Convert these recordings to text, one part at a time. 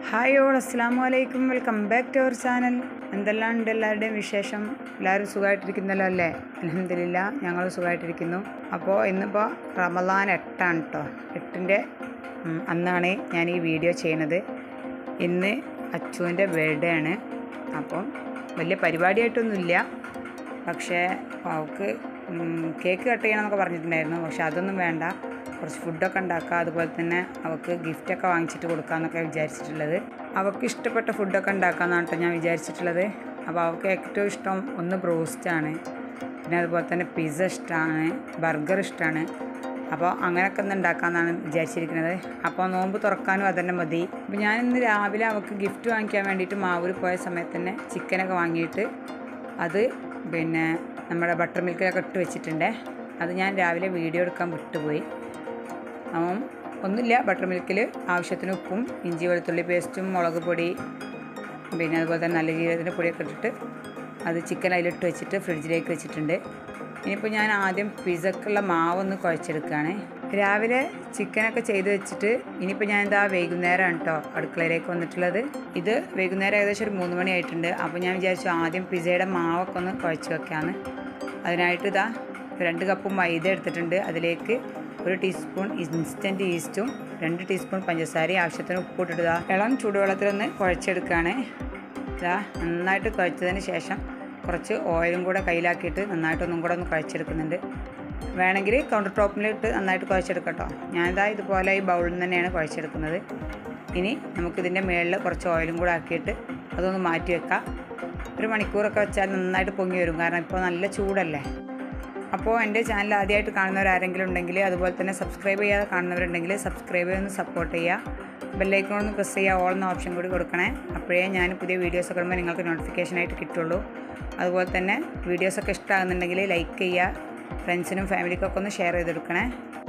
hi all അസ്സാം വലൈക്കും welcome back to our channel എന്തെല്ലാം ഉണ്ട് എല്ലാവരുടെയും വിശേഷം എല്ലാവരും സുഖമായിട്ടിരിക്കുന്നല്ലോ അല്ലേ അലഹമില്ല ഞങ്ങൾ സുഖമായിട്ടിരിക്കുന്നു അപ്പോൾ ഇന്നിപ്പോൾ റമദാൻ എട്ടാണ് കേട്ടോ എട്ടിൻ്റെ ഉം, അന്നാണ് ഞാൻ ഈ വീഡിയോ ചെയ്യണത് ഇന്ന് അച്ചുവിൻ്റെ ബർത്ത്ഡേ ആണ് അപ്പം വലിയ പരിപാടിയായിട്ടൊന്നുമില്ല പക്ഷേ അവൾക്ക് ഉം, കേക്ക് കട്ട് ചെയ്യണമെന്നൊക്കെ പറഞ്ഞിട്ടുണ്ടായിരുന്നു പക്ഷെ അതൊന്നും വേണ്ട കുറച്ച് ഫുഡൊക്കെ ഉണ്ടാക്കുക അതുപോലെ തന്നെ അവൾക്ക് ഗിഫ്റ്റൊക്കെ വാങ്ങിച്ചിട്ട് കൊടുക്കാമെന്നൊക്കെ വിചാരിച്ചിട്ടുള്ളത് അവൾക്ക് ഇഷ്ടപ്പെട്ട ഫുഡൊക്കെ ഉണ്ടാക്കാമെന്നാണ് കേട്ടോ ഞാൻ വിചാരിച്ചിട്ടുള്ളത് അപ്പോൾ അവൾക്ക് ഏറ്റവും ഇഷ്ടം ഒന്ന് ബ്രോസ്റ്റാണ് പിന്നെ അതുപോലെ തന്നെ പിസ്സ ഇഷ്ടമാണ് ബർഗർ ഇഷ്ടമാണ് അപ്പോൾ അങ്ങനെയൊക്കെ ഒന്ന് ഉണ്ടാക്കാമെന്നാണ് വിചാരിച്ചിരിക്കുന്നത് അപ്പോൾ നോമ്പ് തുറക്കാനും അതന്നെ മതി അപ്പോൾ ഞാൻ ഇന്ന് രാവിലെ അവൾക്ക് ഗിഫ്റ്റ് വാങ്ങിക്കാൻ വേണ്ടിയിട്ട് മാവൂർ പോയ സമയത്ത് തന്നെ ചിക്കനൊക്കെ വാങ്ങിയിട്ട് അത് പിന്നെ നമ്മുടെ ബട്ടർ മിൽക്കിലൊക്കെ ഇട്ട് വെച്ചിട്ടുണ്ട് അത് ഞാൻ രാവിലെ വീഡിയോ എടുക്കാൻ വിട്ടുപോയി അവൻ ഒന്നുമില്ല ബട്ടർ മിൽക്കിൽ ആവശ്യത്തിന് ഉപ്പും ഇഞ്ചി വെളുത്തുള്ളി പേസ്റ്റും മുളക് പൊടി പിന്നെ അതുപോലെ തന്നെ നല്ല ജീരകത്തിൻ്റെ പൊടിയൊക്കെ ഇട്ടിട്ട് അത് ചിക്കൻ അതിലിട്ട് വെച്ചിട്ട് ഫ്രിഡ്ജിലേക്ക് വെച്ചിട്ടുണ്ട് ഇനിയിപ്പോൾ ഞാൻ ആദ്യം പിസക്കുള്ള മാവൊന്ന് കുഴച്ചെടുക്കുകയാണ് രാവിലെ ചിക്കനൊക്കെ ചെയ്ത് വെച്ചിട്ട് ഇനിയിപ്പോൾ ഞാൻ ഇതാ വൈകുന്നേരമാണ് കേട്ടോ അടുക്കളയിലേക്ക് വന്നിട്ടുള്ളത് ഇത് വൈകുന്നേരം ഏകദേശം ഒരു മൂന്ന് മണി ആയിട്ടുണ്ട് അപ്പോൾ ഞാൻ വിചാരിച്ചു ആദ്യം പിസയുടെ മാവൊക്കെ ഒന്ന് കുഴച്ച് വെക്കാമെന്ന് അതിനായിട്ട് ഇതാ രണ്ട് കപ്പ് മൈദ എടുത്തിട്ടുണ്ട് അതിലേക്ക് ഒരു ടീസ്പൂൺ ഇൻസ്റ്റൻറ്റ് ഈസ്റ്റും രണ്ട് ടീസ്പൂൺ പഞ്ചസാരയും ആവശ്യത്തിന് ഉപ്പിട്ടിടുക ഇളം ചൂടുവെള്ളത്തിലൊന്ന് കുഴച്ചെടുക്കുകയാണ് ഇതാ നന്നായിട്ട് കുഴച്ചതിന് ശേഷം കുറച്ച് ഓയിലും കൂടെ കയ്യിലാക്കിയിട്ട് നന്നായിട്ടൊന്നും കൂടെ ഒന്ന് കുഴച്ചെടുക്കുന്നുണ്ട് വേണമെങ്കിൽ കൗണ്ടർ ടോപ്പിലിട്ട് നന്നായിട്ട് കുഴച്ചെടുക്കട്ടോ ഞാനിതാ ഇതുപോലെ ഈ ബൗളിൽ നിന്ന് തന്നെയാണ് കുഴച്ചെടുക്കുന്നത് ഇനി നമുക്കിതിൻ്റെ മുകളിൽ കുറച്ച് ഓയിലും കൂടെ ആക്കിയിട്ട് അതൊന്ന് മാറ്റി വെക്കാം ഒരു മണിക്കൂറൊക്കെ വെച്ചാൽ നന്നായിട്ട് പൊങ്ങി വരും കാരണം ഇപ്പോൾ നല്ല ചൂടല്ലേ അപ്പോൾ എൻ്റെ ചാനൽ ആദ്യമായിട്ട് കാണുന്നവരാരെങ്കിലും ഉണ്ടെങ്കിൽ അതുപോലെ തന്നെ സബ്സ്ക്രൈബ് ചെയ്യാതെ കാണുന്നവരുണ്ടെങ്കിൽ സബ്സ്ക്രൈബ് ചെയ്തൊന്ന് സപ്പോർട്ട് ചെയ്യുക ബെല്ലൈക്കൺ ഒന്ന് പ്രസ് ചെയ്യുക ഓൾ എന്ന ഓപ്ഷൻ കൂടി കൊടുക്കണേ അപ്പോഴേ ഞാൻ പുതിയ വീഡിയോസ് ഒക്കെ ഇടുമ്പോൾ നിങ്ങൾക്ക് നോട്ടിഫിക്കേഷനായിട്ട് കിട്ടുള്ളൂ അതുപോലെ തന്നെ വീഡിയോസൊക്കെ ഇഷ്ടമാകുന്നുണ്ടെങ്കിൽ ലൈക്ക് ചെയ്യുക ഫ്രണ്ട്സിനും ഫാമിലിക്കൊക്കെ ഒന്ന് ഷെയർ ചെയ്തെടുക്കണേ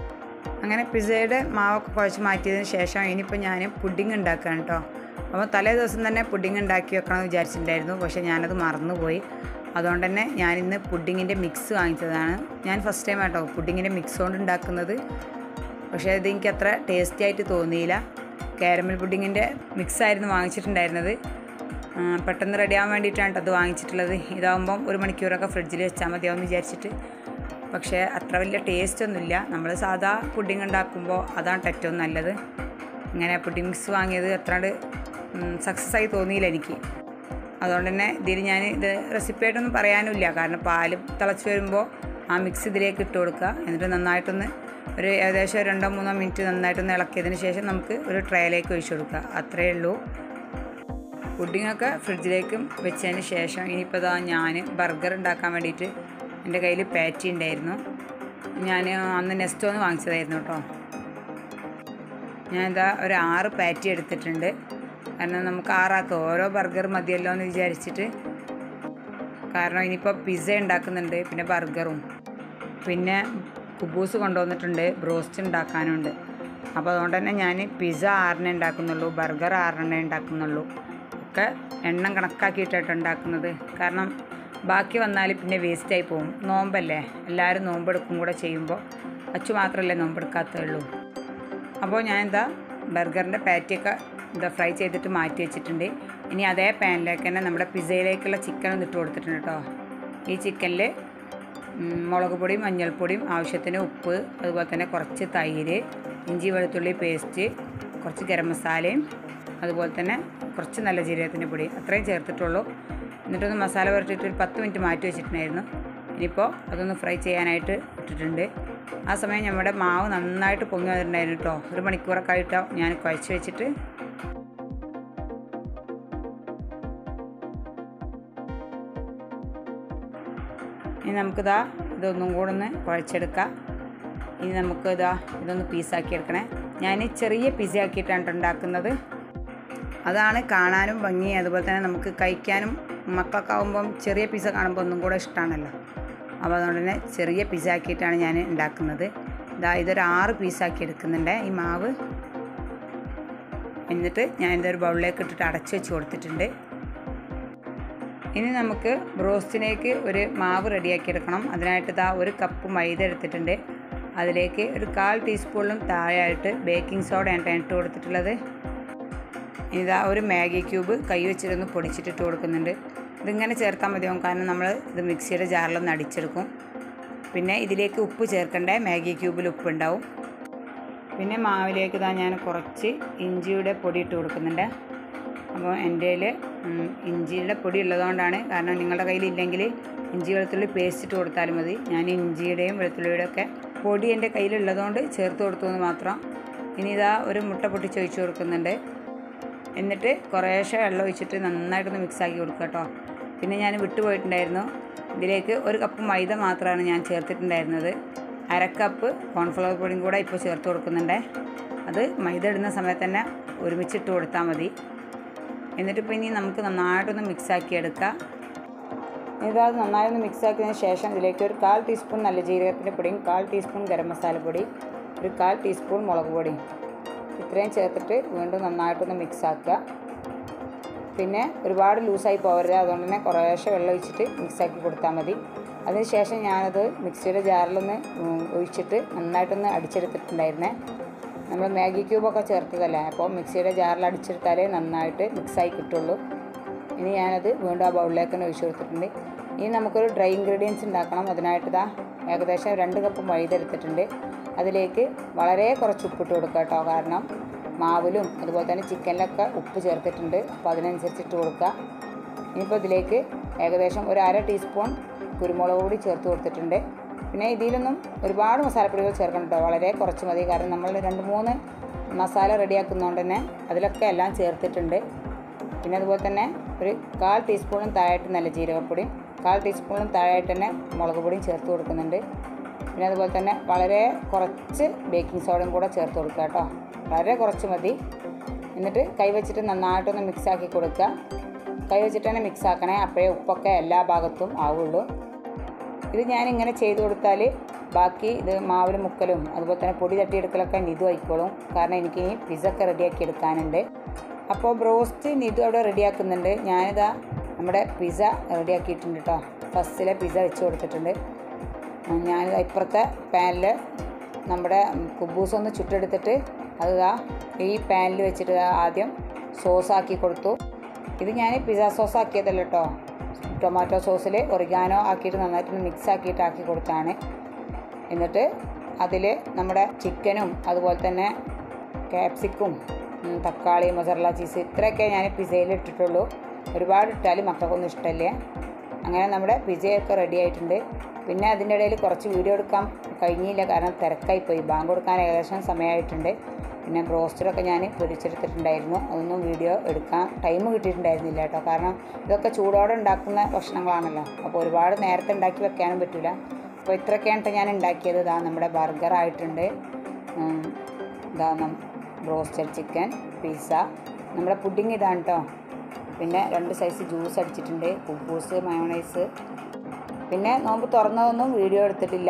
അങ്ങനെ പിസയുടെ മാവൊക്കെ കുഴച്ച് മാറ്റിയതിന് ശേഷം ഇനിയിപ്പോൾ ഞാൻ പുഡിങ് ഉണ്ടാക്കുകയാണ് കേട്ടോ അപ്പോൾ തലേ ദിവസം തന്നെ പുഡിങ് ഉണ്ടാക്കി വെക്കണമെന്ന് വിചാരിച്ചിട്ടുണ്ടായിരുന്നു പക്ഷേ ഞാനത് മറന്നുപോയി അതുകൊണ്ട് തന്നെ ഞാനിന്ന് പുഡിങ്ങിൻ്റെ മിക്സ് വാങ്ങിച്ചതാണ് ഞാൻ ഫസ്റ്റ് ടൈം കേട്ടോ പുഡിങ്ങിൻ്റെ മിക്സ് കൊണ്ട് ഉണ്ടാക്കുന്നത് പക്ഷേ ഇത് എനിക്ക് അത്ര ടേസ്റ്റി ആയിട്ട് തോന്നിയില്ല കാരമൽ പുഡിങ്ങിൻ്റെ മിക്സായിരുന്നു വാങ്ങിച്ചിട്ടുണ്ടായിരുന്നത് ആ, പെട്ടെന്ന് റെഡിയാകാൻ വേണ്ടിയിട്ടാണ് കേട്ടോ അത് വാങ്ങിച്ചിട്ടുള്ളത് ഇതാകുമ്പം ഒരു മണിക്കൂറൊക്കെ ഫ്രിഡ്ജിൽ വെച്ചാൽ മതിയാവുമെന്ന് വിചാരിച്ചിട്ട് പക്ഷേ അത്ര വലിയ ടേസ്റ്റ് ഒന്നുമില്ല നമ്മൾ സാധാ പുഡിങ് ഉണ്ടാക്കുമ്പോൾ അതാണ് ഏറ്റവും നല്ലത് ഇങ്ങനെ പുഡിങ് മിക്സ് വാങ്ങിയത് അत्राണ്ട് സക്സസ് ആയി തോന്നിയില്ല എനിക്ക് അതുകൊണ്ട് തന്നെ ഇതിൽ ഞാൻ ഇത് റെസിപ്പി ആയിട്ടൊന്നും പറയാനുമില്ല കാരണം പാല് തിളച്ച് വരുമ്പോൾ ആ മിക്സ് ഇതിലേക്ക് ഇട്ട് കൊടുക്കുക എന്നിട്ട് നന്നായിട്ടൊന്ന് ഒരു ഏകദേശം ഒരു രണ്ടോ മൂന്നോ മിനിറ്റ് നന്നായിട്ടൊന്ന് ഇളക്കിയതിന് ശേഷം നമുക്ക് ഒരു ട്രേയിലേക്ക് ഒഴിച്ചു കൊടുക്കുക അത്രയേ ഉള്ളൂ പുഡിങ്ങൊക്കെ ഫ്രിഡ്ജിലേക്ക് വെച്ചതിന് ശേഷം ഇനിയിപ്പോൾ ഇതാ ഞാൻ ബർഗർ ഉണ്ടാക്കാൻ വേണ്ടിയിട്ട് എൻ്റെ കയ്യിൽ പാറ്റി ഉണ്ടായിരുന്നു ഞാൻ അന്ന് നെസ്റ്റോന്ന് വാങ്ങിച്ചതായിരുന്നു കേട്ടോ ഞാൻ ഇതാ ഒരു ആറ് പാറ്റി എടുത്തിട്ടുണ്ട് കാരണം നമുക്ക് ആറാക്കാം ഓരോ ബർഗർ മതിയല്ലോ എന്ന് വിചാരിച്ചിട്ട് കാരണം ഇനിയിപ്പോൾ പിസ്സ ഉണ്ടാക്കുന്നുണ്ട് പിന്നെ ബർഗറും പിന്നെ കുബൂസ് കൊണ്ടുവന്നിട്ടുണ്ട് ബ്രോസ്റ്റ് ഉണ്ടാക്കാനുണ്ട് അപ്പോൾ അതുകൊണ്ട് തന്നെ ഞാൻ പിസ്സ ആറിനെ ഉണ്ടാക്കുന്നുള്ളൂ ബർഗർ ആറെണ്ണേ ഉണ്ടാക്കുന്നുള്ളൂ ഒക്കെ എണ്ണം കണക്കാക്കിയിട്ടാണ് ഉണ്ടാക്കുന്നത് കാരണം ബാക്കി വന്നാൽ പിന്നെ വേസ്റ്റായി പോകും നോമ്പല്ലേ എല്ലാവരും നോമ്പെടുക്കും കൂടെ ചെയ്യുമ്പോൾ അച്ചു മാത്രമല്ലേ നോമ്പെടുക്കാത്തേ ഉള്ളൂ അപ്പോൾ ഞാൻ എന്താ ബർഗറിൻ്റെ പാറ്റിയൊക്കെ എന്താ ഫ്രൈ ചെയ്തിട്ട് മാറ്റി വെച്ചിട്ടുണ്ട് ഇനി അതേ പാനിലേക്ക് തന്നെ നമ്മുടെ പിസ്സയിലേക്കുള്ള ചിക്കൻ ഒന്ന് ഇട്ട് കൊടുത്തിട്ടുണ്ട് കേട്ടോ ഈ ചിക്കനിൽ മുളക് പൊടിയും മഞ്ഞൾപ്പൊടിയും ആവശ്യത്തിന് ഉപ്പ് അതുപോലെ തന്നെ കുറച്ച് തൈര് ഇഞ്ചി വെളുത്തുള്ളി പേസ്റ്റ് കുറച്ച് ഗരം മസാലയും അതുപോലെ തന്നെ കുറച്ച് നല്ല ജീരകത്തിൻ്റെ പൊടി അത്രയും ചേർത്തിട്ടുള്ളൂ എന്നിട്ടൊന്ന് മസാല പുരട്ടിയിട്ട് ഒരു പത്ത് മിനിറ്റ് മാറ്റി വെച്ചിട്ടുണ്ടായിരുന്നു ഇനിയിപ്പോൾ അതൊന്ന് ഫ്രൈ ചെയ്യാനായിട്ട് ഇട്ടിട്ടുണ്ട് ആ സമയം നമ്മുടെ മാവ് നന്നായിട്ട് പൊങ്ങി വന്നിട്ടുണ്ടായിരുന്നു കേട്ടോ ഒരു മണിക്കൂറൊക്കെ ആയിട്ടോ ഞാൻ കുഴച്ച് വെച്ചിട്ട് ഇനി നമുക്കിതാ ഇതൊന്നും കൂടെ ഒന്ന് കുഴച്ചെടുക്കാം ഇനി നമുക്ക് ഇതാ ഇതൊന്ന് പീസാക്കി എടുക്കണേ ഞാൻ ചെറിയ പിസ ആക്കിയിട്ടാണ് ഉണ്ടാക്കുന്നത് അതാണ് കാണാനും ഭംഗി അതുപോലെ തന്നെ നമുക്ക് കഴിക്കാനും മക്കളൊക്കെ ആകുമ്പം ചെറിയ പിസ കാണുമ്പോൾ ഒന്നും കൂടെ ഇഷ്ടമാണല്ലോ അപ്പോൾ അതുകൊണ്ട് തന്നെ ചെറിയ പിസ ആക്കിയിട്ടാണ് ഞാൻ ഉണ്ടാക്കുന്നത് ഇതാ ഇതൊരു ആറ് പീസാക്കി എടുക്കുന്നുണ്ട് ഈ മാവ് എന്നിട്ട് ഞാൻ ഇതൊരു ബൗളിലേക്ക് ഇട്ടിട്ട് അടച്ചു വെച്ച് കൊടുത്തിട്ടുണ്ട് ഇനി നമുക്ക് ബ്രോസ്റ്റിലേക്ക് ഒരു മാവ് റെഡിയാക്കി എടുക്കണം അതിനായിട്ട് ഇതാ ഒരു കപ്പ് മൈദ എടുത്തിട്ടുണ്ട് അതിലേക്ക് ഒരു കാൽ ടീസ്പൂണിലും താഴെയായിട്ട് ബേക്കിംഗ് സോഡയാണ് ഇട്ട് കൊടുത്തിട്ടുള്ളത് ഇതാ ഒരു മാഗി ക്യൂബ് കൈ വെച്ചിട്ടൊന്ന് പൊടിച്ചിട്ടിട്ട് കൊടുക്കുന്നുണ്ട് ഇതിങ്ങനെ ചേർത്താൽ മതിയാവും കാരണം നമ്മൾ ഇത് മിക്സിയുടെ ജാറിലൊന്ന് അടിച്ചെടുക്കും പിന്നെ ഇതിലേക്ക് ഉപ്പ് ചേർക്കണ്ടേ മാഗി ക്യൂബിൽ ഉപ്പ് ഉണ്ടാവും പിന്നെ മാവിലേക്ക് ഇതാ ഞാൻ കുറച്ച് ഇഞ്ചിയുടെ പൊടി ഇട്ട് കൊടുക്കുന്നുണ്ട് അപ്പോൾ എൻ്റെ കയ്യിൽ ഇഞ്ചിയുടെ പൊടി ഉള്ളതുകൊണ്ടാണ് കാരണം നിങ്ങളുടെ കയ്യിൽ ഇല്ലെങ്കിൽ ഇഞ്ചി വെളുത്തുള്ളി പേസ്റ്റ് ഇട്ട് കൊടുത്താലും മതി ഞാൻ ഇഞ്ചിയുടെയും വെളുത്തുള്ളിയുടെയും ഒക്കെ പൊടി എൻ്റെ കയ്യിലുള്ളതുകൊണ്ട് ചേർത്ത് കൊടുത്തു എന്ന് മാത്രം ഇനി ഇതാ ഒരു മുട്ട പൊട്ടിച്ച് ഒഴിച്ച് കൊടുക്കുന്നുണ്ട് എന്നിട്ട് കുറേശ്ശെ വെള്ളം ഒഴിച്ചിട്ട് നന്നായിട്ടൊന്ന് മിക്സാക്കി കൊടുക്കുക കേട്ടോ പിന്നെ ഞാൻ വിട്ടുപോയിട്ടുണ്ടായിരുന്നു ഇതിലേക്ക് ഒരു കപ്പ് മൈദ മാത്രമാണ് ഞാൻ ചേർത്തിട്ടുണ്ടായിരുന്നത് അര കപ്പ് കോൺഫ്ലവർ പൊടിയും കൂടെ ഇപ്പോൾ ചേർത്ത് കൊടുക്കുന്നുണ്ട് അത് മൈദ ഇടുന്ന സമയത്ത് തന്നെ ഒരുമിച്ചിട്ട് കൊടുത്താൽ മതി എന്നിട്ടിപ്പോൾ ഇനി നമുക്ക് നന്നായിട്ടൊന്ന് മിക്സാക്കി എടുക്കാം ഇതത് നന്നായി മിക്സ് ആക്കിയതിന് ശേഷം ഇതിലേക്ക് ഒരു കാൽ ടീസ്പൂൺ നല്ല ജീരകത്തിൻ്റെ പൊടിയും കാൽ ടീസ്പൂൺ ഗരം മസാലപ്പൊടി ഒരു കാൽ ടീസ്പൂൺ മുളക് പൊടിയും ഇത്രയും ചേർത്തിട്ട് വീണ്ടും നന്നായിട്ടൊന്ന് മിക്സ് ആക്കുക പിന്നെ ഒരുപാട് ലൂസായി പോകരുത് അതുകൊണ്ട് തന്നെ കുറേശ്ശെ വെള്ളം ഒഴിച്ചിട്ട് മിക്സാക്കി കൊടുത്താൽ മതി അതിനുശേഷം ഞാനത് മിക്സിയുടെ ജാറിലൊന്ന് ഒഴിച്ചിട്ട് നന്നായിട്ടൊന്ന് അടിച്ചെടുത്തിട്ടുണ്ടായിരുന്നേ നമ്മൾ മാഗി ക്യൂബൊക്കെ ചേർത്തതല്ലേ അപ്പോൾ മിക്സിയുടെ ജാറിൽ അടിച്ചെടുത്താലേ നന്നായിട്ട് മിക്സായി കിട്ടുള്ളൂ ഇനി ഞാനത് വീണ്ടും ആ ബൗളിലേക്ക് തന്നെ ഒഴിച്ചു കൊടുത്തിട്ടുണ്ട് ഇനി നമുക്കൊരു ഡ്രൈ ഇൻഗ്രീഡിയൻസ് ഉണ്ടാക്കണം അതിനായിട്ട് ഇതാ ഏകദേശം രണ്ട് കപ്പ് മൈദ എടുത്തിട്ടുണ്ട് അതിലേക്ക് വളരെ കുറച്ച് ഉപ്പിട്ട് കൊടുക്കുക കേട്ടോ കാരണം മാവിലും അതുപോലെ തന്നെ ചിക്കനിലൊക്കെ ഉപ്പ് ചേർത്തിട്ടുണ്ട് അപ്പോൾ അതിനനുസരിച്ചിട്ട് കൊടുക്കുക ഇനിയിപ്പോൾ ഇതിലേക്ക് ഏകദേശം ഒരു അര ടീസ്പൂൺ കുരുമുളക് പൊടി ചേർത്ത് കൊടുത്തിട്ടുണ്ട് പിന്നെ ഇതിലൊന്നും ഒരുപാട് മസാലപ്പൊടികൾ ചേർക്കണം കേട്ടോ വളരെ കുറച്ച് മതി കാരണം നമ്മൾ രണ്ട് മൂന്ന് മസാല റെഡിയാക്കുന്നതുകൊണ്ട് തന്നെ അതിലൊക്കെ എല്ലാം ചേർത്തിട്ടുണ്ട് പിന്നെ അതുപോലെ തന്നെ ഒരു കാൽ ടീസ്പൂണും താഴായിട്ട് നല്ല ജീരകപ്പൊടിയും കാൽ ടീസ്പൂണും താഴായിട്ട് തന്നെ മുളക് പൊടിയും ചേർത്ത് കൊടുക്കുന്നുണ്ട് പിന്നെ അതുപോലെ തന്നെ വളരെ കുറച്ച് ബേക്കിംഗ് സോഡയും കൂടെ ചേർത്ത് കൊടുക്കുക കേട്ടോ വളരെ കുറച്ച് മതി എന്നിട്ട് കൈ വെച്ചിട്ട് നന്നായിട്ടൊന്ന് മിക്സ് ആക്കി കൊടുക്കുക കൈ വെച്ചിട്ട് തന്നെ മിക്സ് ആക്കണേ അപ്പോഴേ ഉപ്പൊക്കെ എല്ലാ ഭാഗത്തും ആവുള്ളൂ ഇത് ഞാൻ ഇങ്ങനെ ചെയ്ത് കൊടുത്താൽ ബാക്കി ഇത് മാവിൽ മുക്കലും അതുപോലെ തന്നെ പൊടി തട്ടിയെടുക്കലൊക്കെ നിതു ആയിക്കോളും കാരണം എനിക്ക് ഇനി പിസ്സ ഒക്കെ റെഡിയാക്കി എടുക്കാനുണ്ട് അപ്പോൾ ബ്രോസ്റ്റ് നിതു അവിടെ റെഡിയാക്കുന്നുണ്ട് ഞാനിതാ നമ്മുടെ പിസ്സ റെഡിയാക്കിയിട്ടുണ്ട് കേട്ടോ ഫസ്റ്റിലെ പിസ്സ വെച്ച് കൊടുത്തിട്ടുണ്ട് ഞാനിതാ ഇപ്പുറത്തെ പാനിൽ നമ്മുടെ കുബൂസ് ഒന്ന് ചുട്ടെടുത്തിട്ട് അത് ഈ പാനിൽ വെച്ചിട്ട് ആദ്യം സോസാക്കി കൊടുത്തു ഇത് ഞാൻ പിസ്സ സോസ് ആക്കിയതല്ല കേട്ടോ ടൊമാറ്റോ സോസിൽ ഒറിഗാനോ ആക്കിയിട്ട് നന്നായിട്ടൊന്ന് മിക്സ് ആക്കിയിട്ട് ആക്കി കൊടുത്താണ് എന്നിട്ട് അതിൽ നമ്മുടെ ചിക്കനും അതുപോലെ തന്നെ ക്യാപ്സിക്കും തക്കാളി മൊസറല ചീസ് ഇത്രയൊക്കെ ഞാൻ പിസയിൽ ഇട്ടിട്ടുള്ളൂ ഒരുപാട് ഇട്ടാലും മക്കൾക്കൊന്നും ഇഷ്ടമല്ലേ അങ്ങനെ നമ്മുടെ പിസയൊക്കെ റെഡി ആയിട്ടുണ്ട് പിന്നെ അതിൻ്റെ ഇടയിൽ കുറച്ച് വീഡിയോ എടുക്കാൻ കഴിഞ്ഞില്ല കാരണം തിരക്കായിപ്പോയി ബാങ്ക് കൊടുക്കാൻ ഏകദേശം സമയമായിട്ടുണ്ട് പിന്നെ ബ്രോസ്റ്ററൊക്കെ ഞാൻ പൊരിച്ചെടുത്തിട്ടുണ്ടായിരുന്നു അതൊന്നും വീഡിയോ എടുക്കാൻ ടൈം കിട്ടിയിട്ടുണ്ടായിരുന്നില്ല കേട്ടോ കാരണം ഇതൊക്കെ ചൂടോടെ ഉണ്ടാക്കുന്ന ഭക്ഷണങ്ങളാണല്ലോ അപ്പോൾ ഒരുപാട് നേരത്തെ ഉണ്ടാക്കി വെക്കാനും പറ്റില്ല അപ്പോൾ ഇത്രയൊക്കെയാണ് ഞാൻ ഉണ്ടാക്കിയത് ഇതാ നമ്മുടെ ബർഗർ ആയിട്ടുണ്ട് ഇതാ ബ്രോസ്റ്റഡ് ചിക്കൻ പിസ്സ നമ്മുടെ പുഡിങ് ഇതാണ് കേട്ടോ പിന്നെ രണ്ട് സൈസ് ജ്യൂസ് അടിച്ചിട്ടുണ്ട് കുബൂസ് മയോണൈസ് പിന്നെ നോമ്പ് തുറന്നതൊന്നും വീഡിയോ എടുത്തിട്ടില്ല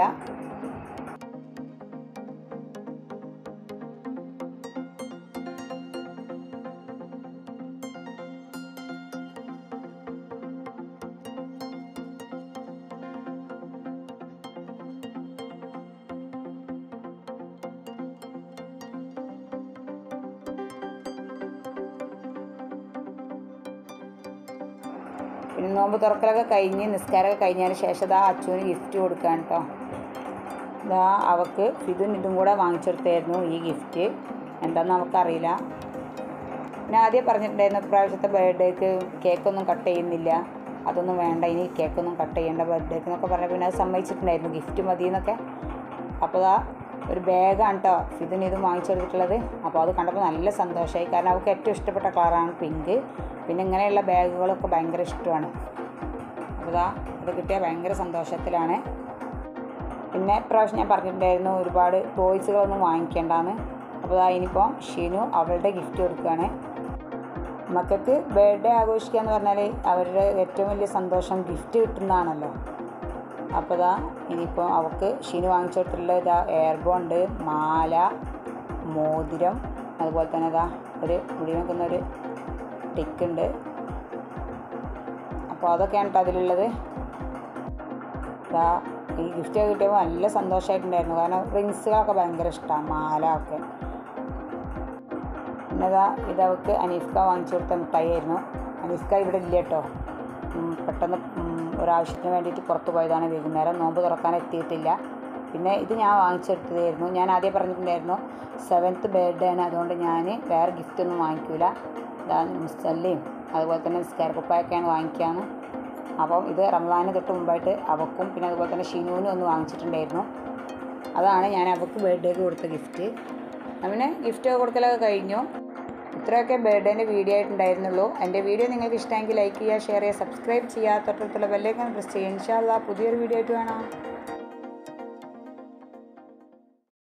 പിന്നെ നോമ്പ് തുറക്കലൊക്കെ കഴിഞ്ഞ് നിസ്കാരമൊക്കെ കഴിഞ്ഞതിന് ശേഷം ഇതാ അച്ചുവിന് ഗിഫ്റ്റ് കൊടുക്കാൻ കേട്ടോ ഇതാ അവൾക്ക് ഇതും ഇതും കൂടെ വാങ്ങിച്ചെടുത്തായിരുന്നു ഈ ഗിഫ്റ്റ് എന്താണെന്ന് നമുക്കറിയില്ല പിന്നെ ആദ്യം പറഞ്ഞിട്ടുണ്ടായിരുന്നു ഇപ്രാവശ്യത്തെ ബർത്ത്ഡേക്ക് കേക്കൊന്നും കട്ട് ചെയ്യുന്നില്ല അതൊന്നും വേണ്ട ഇനി കേക്കൊന്നും കട്ട് ചെയ്യേണ്ട ബർത്ത്ഡേക്ക് എന്നൊക്കെ പറഞ്ഞാൽ പിന്നെ അത് സമ്മതിച്ചിട്ടുണ്ടായിരുന്നു ഗിഫ്റ്റ് മതി എന്നൊക്കെ അപ്പോൾ അതാ ഒരു ബാഗാണ് കേട്ടോ ഇതിന് ഇത് വാങ്ങിച്ചെടുത്തിട്ടുള്ളത് അപ്പോൾ അത് കണ്ടപ്പോൾ നല്ല സന്തോഷമായി കാരണം അവൾക്ക് ഏറ്റവും ഇഷ്ടപ്പെട്ട കളറാണ് പിങ്ക് പിന്നെ ഇങ്ങനെയുള്ള ബാഗുകളൊക്കെ ഭയങ്കര ഇഷ്ടമാണ് അപ്പോൾ ഇതാ അത് കിട്ടിയ ഭയങ്കര സന്തോഷത്തിലാണ് പിന്നെ ഇപ്രാവശ്യം ഞാൻ പറഞ്ഞിട്ടുണ്ടായിരുന്നു ഒരുപാട് ടോയ്സുകളൊന്നും വാങ്ങിക്കേണ്ടാന്ന് അപ്പോൾ ഇതാ ഇനിയിപ്പോൾ ഷിനു അവളുടെ ഗിഫ്റ്റ് കൊടുക്കുകയാണ് മക്കൾക്ക് ബർത്ത്ഡേ ആഘോഷിക്കുക എന്ന് പറഞ്ഞാൽ അവരുടെ ഏറ്റവും വലിയ സന്തോഷം ഗിഫ്റ്റ് കിട്ടുന്നതാണല്ലോ അപ്പോൾ ഇതാ ഇനിയിപ്പോൾ അവൾക്ക് ഷിനു വാങ്ങിച്ചു കൊടുത്തിട്ടുള്ള ഇതാ എയർബോ ഉണ്ട് മാല മോതിരം അതുപോലെ തന്നെ ഇതാ ഒരു മുടി വെക്കുന്ന ഒരു ടിക്ക് ഉണ്ട് അപ്പോൾ അതൊക്കെയാണ് കേട്ടോ അതിലുള്ളത് ഇതാ ഈ ഗിഫ്റ്റ് കിട്ടിയപ്പോൾ നല്ല സന്തോഷമായിട്ടുണ്ടായിരുന്നു കാരണം റിങ്സുകളൊക്കെ ഭയങ്കര ഇഷ്ടമാണ് മാല ഒക്കെ പിന്നെതാ ഇതവൾക്ക് അനീസ്ക വാങ്ങിച്ചു കൊടുത്ത മിഠായി ആയിരുന്നു അനീസ്ക ഇവിടെ ഇല്ല കേട്ടോ ഉം, പെട്ടെന്ന് ഉം, ഒരാവശ്യത്തിന് വേണ്ടിയിട്ട് പുറത്ത് പോയതാണ് വൈകുന്നേരം നോമ്പ് തുറക്കാൻ എത്തിയിട്ടില്ല പിന്നെ ഇത് ഞാൻ വാങ്ങിച്ചെടുത്തതായിരുന്നു ഞാൻ ആദ്യം പറഞ്ഞിട്ടുണ്ടായിരുന്നു സെവൻത്ത് ബർത്ത്ഡേ ആണ് അതുകൊണ്ട് ഞാൻ വേറെ ഗിഫ്റ്റ് ഒന്നും വാങ്ങിക്കൂല ഇതാ മുസ്തല്ലയും അതുപോലെ തന്നെ നിസ്കാരക്കുപ്പായൊക്കെയാണ് വാങ്ങിക്കാന്ന് അപ്പം ഇത് റമദാന് തൊട്ട് മുമ്പായിട്ട് അവക്കും പിന്നെ അതുപോലെ തന്നെ ഷിനുവിനും ഒന്ന് വാങ്ങിച്ചിട്ടുണ്ടായിരുന്നു അതാണ് ഞാൻ അവൾക്ക് ബർത്ത്ഡേക്ക് കൊടുത്ത ഗിഫ്റ്റ് അങ്ങനെ ഗിഫ്റ്റ് കൊടുക്കലൊക്കെ കഴിഞ്ഞു ഇത്രയൊക്കെ ബർത്ത്ഡേൻ്റെ വീഡിയോ ആയിട്ടുണ്ടായിരുന്നുള്ളൂ എൻ്റെ വീഡിയോ നിങ്ങൾക്ക് ഇഷ്ടമെങ്കിൽ ലൈക്ക് ചെയ്യുക ഷെയർ ചെയ്യുക സബ്സ്ക്രൈബ് ചെയ്യുക തൊട്ടടുത്തുള്ള ബെല്ലേക്കാൻ പ്രസ് ചെയ്യുക ഇൻഷാല്ല പുതിയൊരു വീഡിയോ ആയിട്ട് വേണം